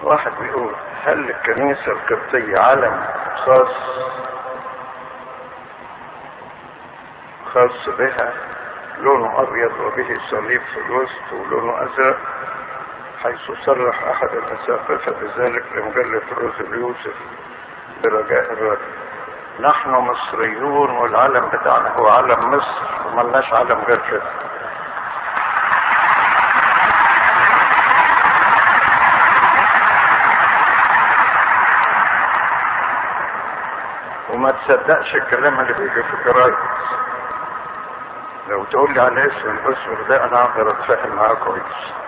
واحد بيقول هل الكنيسة القبطية علم خاص خاص بها لونه أبيض وبه صليب في الوسط ولونه أزرق حيث صرح أحد الأساقفة بذلك لمجلة روز اليوسف برجاء الرد نحن مصريون والعلم بتاعنا هو علم مصر وملناش علم غير كده وما تصدقش الكلام اللي بيجي في الجرايد لو تقول لي على اسم الاسر ده انا اقدر اتفاهم معاه كويس